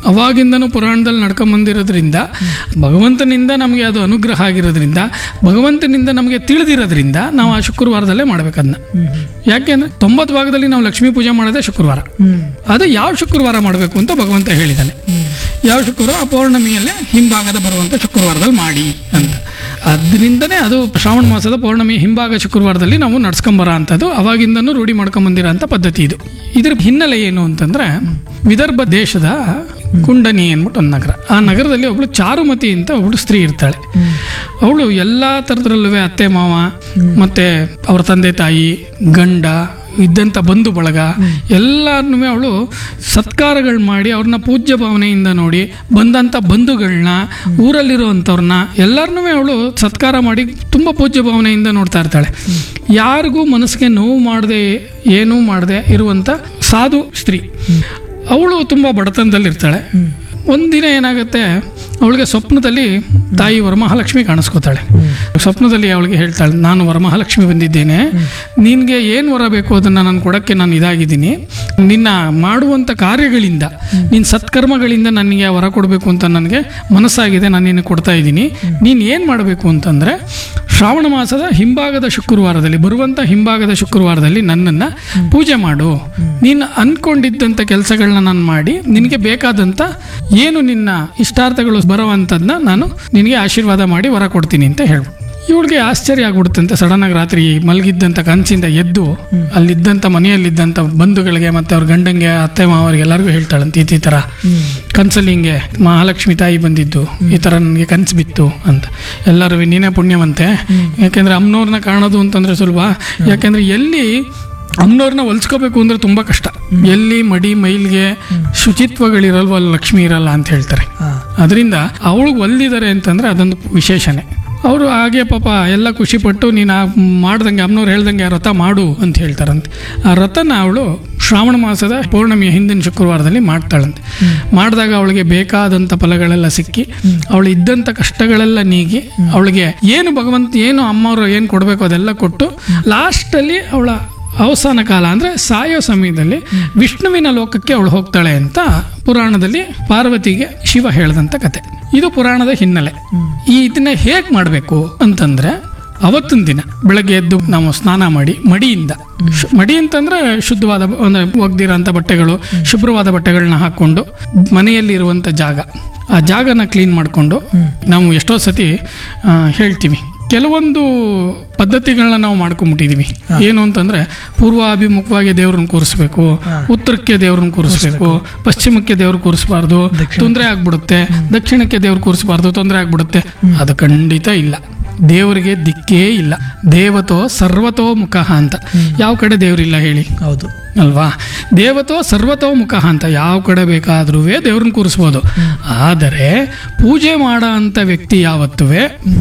ಅವಾಗಿಂದನೂ ಪುರಾಣದಲ್ಲಿ ನಡ್ಕೊಂಬಂದಿರೋದ್ರಿಂದ ಭಗವಂತನಿಂದ ನಮಗೆ ಅದು ಅನುಗ್ರಹ ಆಗಿರೋದ್ರಿಂದ ಭಗವಂತನಿಂದ ನಮಗೆ ತಿಳಿದಿರೋದ್ರಿಂದ ನಾವು ಆ ಶುಕ್ರವಾರದಲ್ಲೇ ಮಾಡ್ಬೇಕದನ್ನ ಯಾಕೆಂದ್ರೆ ತೊಂಬತ್ತು ಭಾಗದಲ್ಲಿ ನಾವು ಲಕ್ಷ್ಮೀ ಪೂಜೆ ಮಾಡೋದೇ ಶುಕ್ರವಾರ ಹ್ಮ್ ಅದು ಯಾವ ಶುಕ್ರವಾರ ಮಾಡಬೇಕು ಅಂತ ಭಗವಂತ ಹೇಳಿದ್ದಾನೆ ಯಾವ ಶುಕ್ರವಾರ ಪೌರ್ಣಮಿಯಲ್ಲೇ ಹಿಂಭಾಗದ ಬರುವಂಥ ಶುಕ್ರವಾರದಲ್ಲಿ ಮಾಡಿ ಅಂತ ಅದರಿಂದನೇ ಅದು ಶ್ರಾವಣ ಮಾಸದ ಪೌರ್ಣಮಿ ಹಿಂಭಾಗ ಶುಕ್ರವಾರದಲ್ಲಿ ನಾವು ನಡ್ಸ್ಕೊಂಬರ ಅಂಥದ್ದು ಅವಾಗಿಂದನೂ ರೂಢಿ ಮಾಡ್ಕೊಂಬಂದಿರೋ ಅಂಥ ಪದ್ಧತಿ ಇದು ಇದ್ರ ಹಿನ್ನೆಲೆ ಏನು ಅಂತಂದ್ರೆ ವಿದರ್ಭ ದೇಶದ ಕುಂಡನಿ ಅಂದ್ಬಿಟ್ಟು ಒಂದು ನಗರ ಆ ನಗರದಲ್ಲಿ ಒಬ್ಳು ಚಾರುಮತಿ ಅಂತ ಒಬ್ಳು ಸ್ತ್ರೀ ಇರ್ತಾಳೆ ಅವಳು ಎಲ್ಲ ಥರದ್ರಲ್ಲೂ ಅತ್ತೆ ಮಾವ ಮತ್ತೆ ಅವ್ರ ತಂದೆ ತಾಯಿ ಗಂಡ ಇದ್ದಂಥ ಬಂಧು ಬಳಗ ಎಲ್ಲರನ್ನೂ ಅವಳು ಸತ್ಕಾರಗಳು ಮಾಡಿ ಅವ್ರನ್ನ ಪೂಜ್ಯ ಭಾವನೆಯಿಂದ ನೋಡಿ ಬಂದಂಥ ಬಂಧುಗಳನ್ನ ಊರಲ್ಲಿರುವಂಥವ್ರನ್ನ ಎಲ್ಲರನ್ನೂ ಅವಳು ಸತ್ಕಾರ ಮಾಡಿ ತುಂಬ ಪೂಜ್ಯ ಭಾವನೆಯಿಂದ ನೋಡ್ತಾ ಇರ್ತಾಳೆ ಯಾರಿಗೂ ಮನಸ್ಸಿಗೆ ನೋವು ಮಾಡದೆ ಏನೂ ಮಾಡದೆ ಇರುವಂಥ ಸಾಧು ಸ್ತ್ರೀ ಅವಳು ತುಂಬ ಬಡತನದಲ್ಲಿರ್ತಾಳೆ ಒಂದಿನ ಏನಾಗುತ್ತೆ ಅವಳಿಗೆ ಸ್ವಪ್ನದಲ್ಲಿ ತಾಯಿ ವರಮಹಾಲಕ್ಷ್ಮಿ ಕಾಣಿಸ್ಕೋತಾಳೆ ಸ್ವಪ್ನದಲ್ಲಿ ಅವಳಿಗೆ ಹೇಳ್ತಾಳೆ ನಾನು ವರಮಹಾಲಕ್ಷ್ಮಿ ಬಂದಿದ್ದೇನೆ ನಿನಗೆ ಏನು ವರ ಬೇಕು ಅದನ್ನು ನಾನು ಕೊಡೋಕ್ಕೆ ನಾನು ಇದಾಗಿದ್ದೀನಿ ನಿನ್ನ ಮಾಡುವಂಥ ಕಾರ್ಯಗಳಿಂದ ನಿನ್ನ ಸತ್ಕರ್ಮಗಳಿಂದ ನನಗೆ ಆ ವರ ಕೊಡಬೇಕು ಅಂತ ನನಗೆ ಮನಸ್ಸಾಗಿದೆ ನಾನು ನಿನಗೆ ಕೊಡ್ತಾ ಇದ್ದೀನಿ ನೀನು ಏನು ಮಾಡಬೇಕು ಅಂತಂದರೆ ಶ್ರಾವಣ ಮಾಸದ ಹಿಂಭಾಗದ ಶುಕ್ರವಾರದಲ್ಲಿ ಬರುವಂಥ ಹಿಂಭಾಗದ ಶುಕ್ರವಾರದಲ್ಲಿ ನನ್ನನ್ನು ಪೂಜೆ ಮಾಡು ನೀನು ಅನ್ಕೊಂಡಿದ್ದಂಥ ಕೆಲಸಗಳನ್ನ ನಾನು ಮಾಡಿ ನಿನಗೆ ಬೇಕಾದಂಥ ಏನು ನಿನ್ನ ಇಷ್ಟಾರ್ಥಗಳು ಬರೋವಂಥದ್ದನ್ನ ನಾನು ನಿನಗೆ ಆಶೀರ್ವಾದ ಮಾಡಿ ವರ ಕೊಡ್ತೀನಿ ಅಂತ ಹೇಳ್ಬಿಟ್ಟು ಇವಳಿಗೆ ಆಶ್ಚರ್ಯ ಆಗ್ಬಿಡುತ್ತಂತೆ ಸಡನ್ ಆಗಿ ರಾತ್ರಿ ಮಲಗಿದ್ದಂಥ ಕನಸಿಂದ ಎದ್ದು ಅಲ್ಲಿದ್ದಂಥ ಮನೆಯಲ್ಲಿದ್ದಂಥ ಬಂಧುಗಳಿಗೆ ಮತ್ತೆ ಅವ್ರ ಗಂಡಂಗೆ ಅತ್ತೆ ಮಾವರಿಗೆ ಎಲ್ಲರಿಗೂ ಹೇಳ್ತಾಳಂತೆ ಈ ಥರ ಕನ್ಸಲ್ಲಿ ಹಿಂಗೆ ಮಹಾಲಕ್ಷ್ಮಿ ತಾಯಿ ಬಂದಿದ್ದು ಈ ಥರ ನನಗೆ ಕನಸು ಬಿತ್ತು ಅಂತ ಎಲ್ಲರೂ ನೀನೇ ಪುಣ್ಯವಂತೆ ಯಾಕೆಂದ್ರೆ ಅಮ್ಮನವ್ರನ್ನ ಕಾಣೋದು ಅಂತಂದ್ರೆ ಸುಲಭ ಯಾಕೆಂದ್ರೆ ಎಲ್ಲಿ ಅಮ್ಮನವ್ರನ್ನ ಹೊಲ್ಸ್ಕೋಬೇಕು ಅಂದ್ರೆ ತುಂಬಾ ಕಷ್ಟ ಎಲ್ಲಿ ಮಡಿ ಮೈಲ್ಗೆ ಶುಚಿತ್ವಗಳಿರಲ್ವ ಅಲ್ಲಿ ಲಕ್ಷ್ಮಿ ಇರಲ್ಲ ಅಂತ ಹೇಳ್ತಾರೆ ಹಾ ಅದರಿಂದ ಅವಳಿಗೆ ಒಲ್ದಿದ್ದಾರೆ ಅಂತಂದ್ರೆ ಅದೊಂದು ವಿಶೇಷನೇ ಅವರು ಹಾಗೆ ಪಾಪ ಎಲ್ಲ ಖುಷಿಪಟ್ಟು ನೀನು ಆ ಮಾಡ್ದಂಗೆ ಅಮ್ಮನವ್ರು ಹೇಳ್ದಂಗೆ ಆ ವ್ರತ ಮಾಡು ಅಂತ ಹೇಳ್ತಾರಂತೆ ಆ ವ್ರತನ ಅವಳು ಶ್ರಾವಣ ಮಾಸದ ಪೌರ್ಣಮಿಯ ಹಿಂದಿನ ಶುಕ್ರವಾರದಲ್ಲಿ ಮಾಡ್ತಾಳಂತೆ ಮಾಡಿದಾಗ ಅವಳಿಗೆ ಬೇಕಾದಂಥ ಫಲಗಳೆಲ್ಲ ಸಿಕ್ಕಿ ಅವಳು ಇದ್ದಂಥ ಕಷ್ಟಗಳೆಲ್ಲ ನೀಗಿ ಅವಳಿಗೆ ಏನು ಭಗವಂತ ಏನು ಅಮ್ಮವರು ಏನು ಕೊಡಬೇಕು ಅದೆಲ್ಲ ಕೊಟ್ಟು ಲಾಸ್ಟಲ್ಲಿ ಅವಳ ಅವಸಾನ ಕಾಲ ಅಂದರೆ ಸಾಯೋ ಸಮಯದಲ್ಲಿ ವಿಷ್ಣುವಿನ ಲೋಕಕ್ಕೆ ಅವಳು ಹೋಗ್ತಾಳೆ ಅಂತ ಪುರಾಣದಲ್ಲಿ ಪಾರ್ವತಿಗೆ ಶಿವ ಹೇಳಿದಂಥ ಕತೆ ಇದು ಪುರಾಣದ ಹಿನ್ನೆಲೆ ಈ ಇದನ್ನ ಹೇಗೆ ಮಾಡಬೇಕು ಅಂತಂದ್ರೆ ಅವತ್ತಿನ ದಿನ ಬೆಳಗ್ಗೆ ಎದ್ದು ನಾವು ಸ್ನಾನ ಮಾಡಿ ಮಡಿಯಿಂದ ಶು- ಮಡಿ ಅಂತಂದ್ರೆ ಶುದ್ಧವಾದ ಬ- ಅಂದ್ರೆ ಒಗ್ದಿರೋಂಥ ಬಟ್ಟೆಗಳು ಶುಭ್ರವಾದ ಬಟ್ಟೆಗಳನ್ನ ಹಾಕ್ಕೊಂಡು ಮನೆಯಲ್ಲಿ ಇರುವಂಥ ಜಾಗ ಆ ಜಾಗನ ಕ್ಲೀನ್ ಮಾಡಿಕೊಂಡು ನಾವು ಎಷ್ಟೋ ಸತಿ ಆ, ಹೇಳ್ತೀವಿ ಕೆಲವೊಂದು ಪದ್ಧತಿಗಳನ್ನ ನಾವು ಮಾಡ್ಕೊಂಡ್ಬಿಟ್ಟಿದೀವಿ ಏನು ಅಂತಂದ್ರೆ ಪೂರ್ವಾಭಿಮುಖವಾಗಿ ದೇವ್ರನ್ನ ಕೂರಿಸ್ಬೇಕು ಉತ್ತರಕ್ಕೆ ದೇವ್ರನ್ನ ಕೂರಿಸ್ಬೇಕು ಪಶ್ಚಿಮಕ್ಕೆ ದೇವ್ರು ಕೂರಿಸಬಾರ್ದು ತೊಂದರೆ ಆಗ್ಬಿಡುತ್ತೆ ದಕ್ಷಿಣಕ್ಕೆ ದೇವ್ರು ಕೂರಿಸಬಾರ್ದು ತೊಂದರೆ ಆಗ್ಬಿಡುತ್ತೆ ಅದು ಖಂಡಿತ ಇಲ್ಲ ದೇವರಿಗೆ ದಿಕ್ಕೇ ಇಲ್ಲ ದೇವತೋ ಸರ್ವತೋ ಮುಖ ಅಂತ ಯಾವ ಕಡೆ ದೇವರಿಲ್ಲ ಹೇಳಿ ಹೌದು ಅಲ್ವಾ ದೇವತೋ ಸರ್ವತೋ ಮುಖ ಅಂತ ಯಾವ ಕಡೆ ಬೇಕಾದ್ರೂ ದೇವ್ರನ್ನ ಕೂರಿಸ್ಬೋದು ಆದರೆ ಪೂಜೆ ಮಾಡೋ ಅಂಥ ವ್ಯಕ್ತಿ ಯಾವತ್ತುವೆ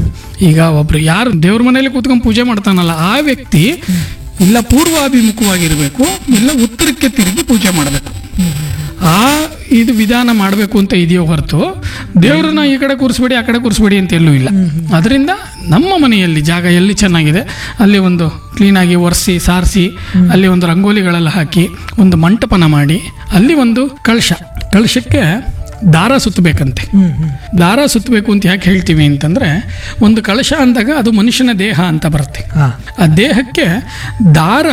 ಈಗ ಒಬ್ರು ಯಾರು ದೇವ್ರ ಮನೇಲಿ ಕೂತ್ಕೊಂಡು ಪೂಜೆ ಮಾಡ್ತಾನಲ್ಲ ಆ ವ್ಯಕ್ತಿ ಇಲ್ಲ ಪೂರ್ವಾಭಿಮುಖವಾಗಿರ್ಬೇಕು ಇಲ್ಲ ಉತ್ತರಕ್ಕೆ ತಿರುಗಿ ಪೂಜೆ ಮಾಡಬೇಕು ಆ ಇದು ವಿಧಾನ ಮಾಡಬೇಕು ಅಂತ ಇದೆಯೋ ಹೊರತು ದೇವ್ರನ್ನ ಈ ಕಡೆ ಕೂರಿಸ್ಬೇಡಿ ಆ ಕಡೆ ಕೂರಿಸ್ಬೇಡಿ ಅಂತ ಎಲ್ಲೂ ಇಲ್ಲ ಅದರಿಂದ ನಮ್ಮ ಮನೆಯಲ್ಲಿ ಜಾಗ ಎಲ್ಲಿ ಚೆನ್ನಾಗಿದೆ ಅಲ್ಲಿ ಒಂದು ಕ್ಲೀನಾಗಿ ಒರೆಸಿ ಸಾರಿಸಿ ಅಲ್ಲಿ ಒಂದು ರಂಗೋಲಿಗಳೆಲ್ಲ ಹಾಕಿ ಒಂದು ಮಂಟಪನ ಮಾಡಿ ಅಲ್ಲಿ ಒಂದು ಕಳಶ ಕಳಶಕ್ಕೆ ದಾರ ಸುತ್ತಬೇಕಂತೆ ಹ್ಮ್ ಹ್ಮ್ ದಾರ ಸುತ್ತಬೇಕು ಅಂತ ಯಾಕೆ ಹೇಳ್ತೀವಿ ಅಂತಂದ್ರೆ ಒಂದು ಕಳಶ ಅಂದಾಗ ಅದು ಮನುಷ್ಯನ ದೇಹ ಅಂತ ಬರುತ್ತೆ ಹಾ ಆ ದೇಹಕ್ಕೆ ದಾರ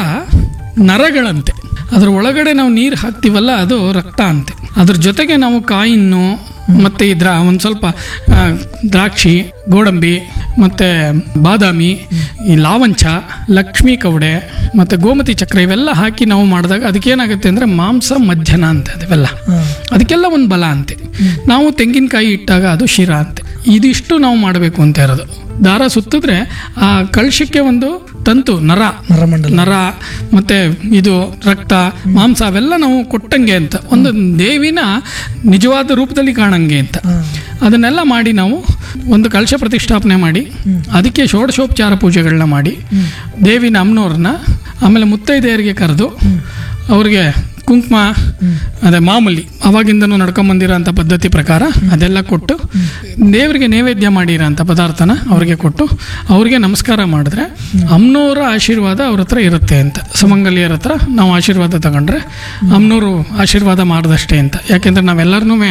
ನರಗಳಂತೆ ಅದ್ರ ಒಳಗಡೆ ನಾವು ನೀರು ಹಾಕ್ತೀವಲ್ಲ ಅದು ರಕ್ತ ಅಂತೆ ಅದ್ರ ಜೊತೆಗೆ ನಾವು ಕಾಯಿನ್ನು ಮತ್ತೆ ಇದ್ರ ಒಂದು ಸ್ವಲ್ಪ ಆ, ದ್ರಾಕ್ಷಿ ಗೋಡಂಬಿ ಮತ್ತೆ ಬಾದಾಮಿ ಈ ಲಾವಂಚ ಲಕ್ಷ್ಮೀ ಕವಡೆ ಮತ್ತೆ ಗೋಮತಿ ಚಕ್ರ ಇವೆಲ್ಲ ಹಾಕಿ ನಾವು ಮಾಡಿದಾಗ ಅದಕ್ಕೇನಾಗುತ್ತೆ ಅಂದ್ರೆ ಮಾಂಸ ಮಜ್ಜನ ಅಂತ ಅದೆಲ್ಲ ಹಾ ಅದಕ್ಕೆಲ್ಲ ಒಂದು ಬಲ ಅಂತೆ ನಾವು ತೆಂಗಿನಕಾಯಿ ಇಟ್ಟಾಗ ಅದು ಶಿರ ಅಂತೆ ಇದಿಷ್ಟು ನಾವು ಮಾಡಬೇಕು ಅಂತ ಇರೋದು ದಾರ ಸುತ್ತಿದ್ರೆ ಆ ಕಳಶಕ್ಕೆ ಒಂದು ತಂತು ನರ ನರಮಂಡಲ ನರ ಮತ್ತೆ ಇದು ರಕ್ತ ಮಾಂಸ ಅವೆಲ್ಲ ನಾವು ಕೊಟ್ಟಂಗೆ ಅಂತ ಒಂದು ದೇವಿನ ನಿಜವಾದ ರೂಪದಲ್ಲಿ ಕಾಣಂಗೆ ಅಂತ ಹಾ ಅದನ್ನೆಲ್ಲ ಮಾಡಿ ನಾವು ಒಂದು ಕಲಶ ಪ್ರತಿಷ್ಠಾಪನೆ ಮಾಡಿ ಅದಕ್ಕೆ ಷೋಡಶೋಪಚಾರ ಪೂಜೆಗಳನ್ನ ಮಾಡಿ ದೇವಿನ ಅಮ್ಮನವ್ರನ್ನ ಆಮೇಲೆ ಮುತ್ತೈದೆಯರಿಗೆ ಕರೆದು ಅವ್ರಿಗೆ ಕುಂಕುಮ ಅದೇ ಮಾಮೂಲಿ ಅವಾಗಿಂದನೂ ನಡ್ಕೊಂಬಂದಿರೋ ಅಂಥ ಪದ್ಧತಿ ಪ್ರಕಾರ ಅದೆಲ್ಲ ಕೊಟ್ಟು ದೇವರಿಗೆ ನೈವೇದ್ಯ ಮಾಡಿರೋ ಅಂಥ ಪದಾರ್ಥನ ಅವ್ರಿಗೆ ಕೊಟ್ಟು ಅವ್ರಿಗೆ ನಮಸ್ಕಾರ ಮಾಡಿದ್ರೆ ಅಮ್ಮನವರ ಆಶೀರ್ವಾದ ಅವ್ರ ಹತ್ರ ಇರುತ್ತೆ ಅಂತ ಸುಮಂಗಲಿಯರ ಹತ್ರ ನಾವು ಆಶೀರ್ವಾದ ತಗೊಂಡ್ರೆ ಅಮ್ಮನವರು ಆಶೀರ್ವಾದ ಮಾಡಿದಷ್ಟೇ ಅಂತ ಯಾಕೆಂದ್ರೆ ನಾವೆಲ್ಲರನ್ನೂ